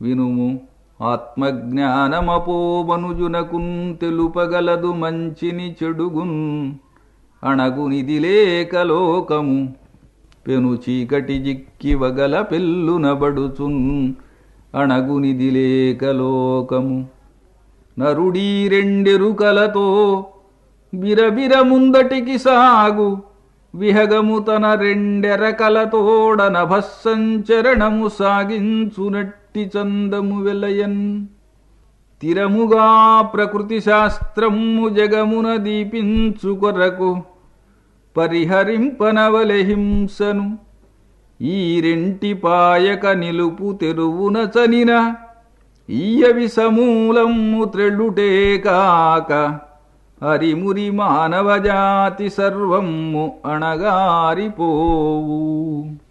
వినుము ఆత్మజ్ఞానమపోమనుజునకున్ తెలుపగలదు మంచిని చెడుగున్ అణగునిది లేకలోకము పెను చీకటి జిక్కి వగల పెల్లునబడుచున్ అణగునిది లేకలోకము నరుడీ రెండెరుకలతో బిరబిర ముందటికి సాగు విహగము తన రెండెరకలతోడ నభస్సంచరణము సాగించునట్టి చందము వెలయన్ తిరముగా ప్రకృతి శాస్త్రము జగమున దీపించు కొరకు పరిహరింపనవలె హింసను ఈ రెంటి పాయక నిలుపు తెరువున చనిన ఈయవి సమూలము త్రెళ్ళుటే కాక హరిమురి మానవజాతి సర్వము అణగారిపోవు